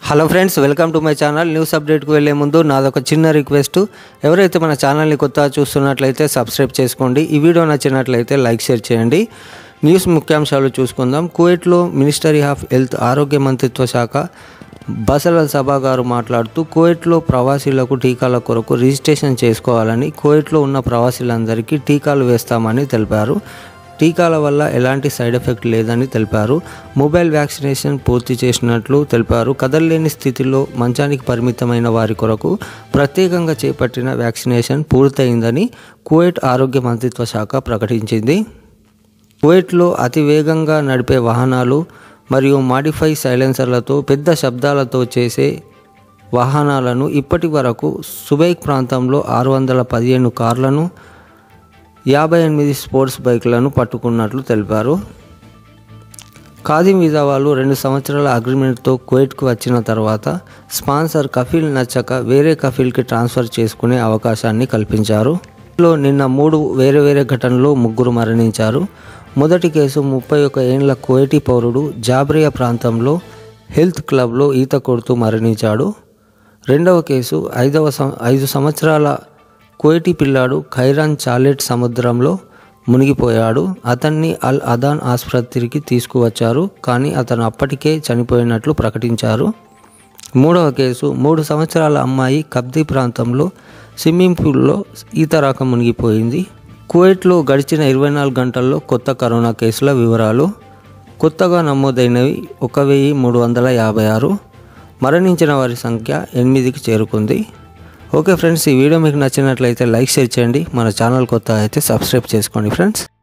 hello friends welcome to my channel news అప్డేట్కి వెళ్ళే ముందు నాదొక చిన్న రిక్వెస్ట్ ఎవరైతే మన ఛానల్ని కొత్తగా చూస్తున్నట్లయితే సబ్స్క్రైబ్ చేసుకోండి ఈ వీడియో నచ్చినట్లయితే లైక్ షేర్ చేయండి న్యూస్ ముఖ్యాంశాలు చూసుకుందాం కువైట్లో మినిస్టరీ ఆఫ్ హెల్త్ ఆరోగ్య మంత్రిత్వ శాఖ బసల సభా గారు మాట్లాడుతూ కువైట్లో ప్రవాసీలకు టీకాల కొరకు రిజిస్ట్రేషన్ చేసుకోవాలని కువైట్లో ఉన్న ప్రవాసీలందరికీ టీకాలు వేస్తామని తెలిపారు టీకాల వల్ల ఎలాంటి సైడ్ ఎఫెక్ట్ లేదని తెలిపారు మొబైల్ వ్యాక్సినేషన్ పూర్తి చేసినట్లు తెలిపారు కదలలేని స్థితిలో మంచానికి పరిమితమైన వారి కొరకు ప్రత్యేకంగా చేపట్టిన వ్యాక్సినేషన్ పూర్తయిందని కువైట్ ఆరోగ్య మంత్రిత్వ శాఖ ప్రకటించింది కువైట్లో అతి వేగంగా నడిపే వాహనాలు మరియు మాడిఫై సైలెన్సర్లతో పెద్ద శబ్దాలతో చేసే వాహనాలను ఇప్పటి వరకు సుబైక్ ప్రాంతంలో ఆరు వందల పదిహేను కార్లను యాభై ఎనిమిది స్పోర్ట్స్ బైక్లను పట్టుకున్నట్లు తెలిపారు ఖాదిం వీజా వాళ్ళు రెండు సంవత్సరాల అగ్రిమెంట్తో కువైట్కు వచ్చిన తర్వాత స్పాన్సర్ కఫీల్ నచ్చక వేరే కఫీల్కి ట్రాన్స్ఫర్ చేసుకునే అవకాశాన్ని కల్పించారు లో నిన్న మూడు వేరే వేరే ఘటనలో ముగ్గురు మరణించారు మొదటి కేసు ముప్పై ఒక ఏండ్ల కువైటీ పౌరుడు జాబ్రియా ప్రాంతంలో హెల్త్ క్లబ్లో ఈత కొడుతూ మరణించాడు రెండవ కేసు ఐదవ సం ఐదు సంవత్సరాల కువైటీ పిల్లాడు ఖైరాన్ చాలెట్ సముద్రంలో మునిగిపోయాడు అతన్ని అల్ అదాన్ ఆసుపత్రికి తీసుకువచ్చారు కానీ అతను అప్పటికే చనిపోయినట్లు ప్రకటించారు మూడవ కేసు మూడు సంవత్సరాల అమ్మాయి కబ్దీ ప్రాంతంలో స్విమ్మింగ్ పూల్లో ఈత రాక మునిగిపోయింది కువైట్లో గడిచిన ఇరవై నాలుగు గంటల్లో కొత్త కరోనా కేసుల వివరాలు కొత్తగా నమోదైనవి ఒక వెయ్యి మూడు వందల యాభై ఆరు మరణించిన వారి సంఖ్య ఎనిమిదికి చేరుకుంది ఓకే ఫ్రెండ్స్ ఈ వీడియో మీకు నచ్చినట్లయితే లైక్ షేర్ చేయండి మన ఛానల్ కొత్త అయితే సబ్స్క్రైబ్ చేసుకోండి ఫ్రెండ్స్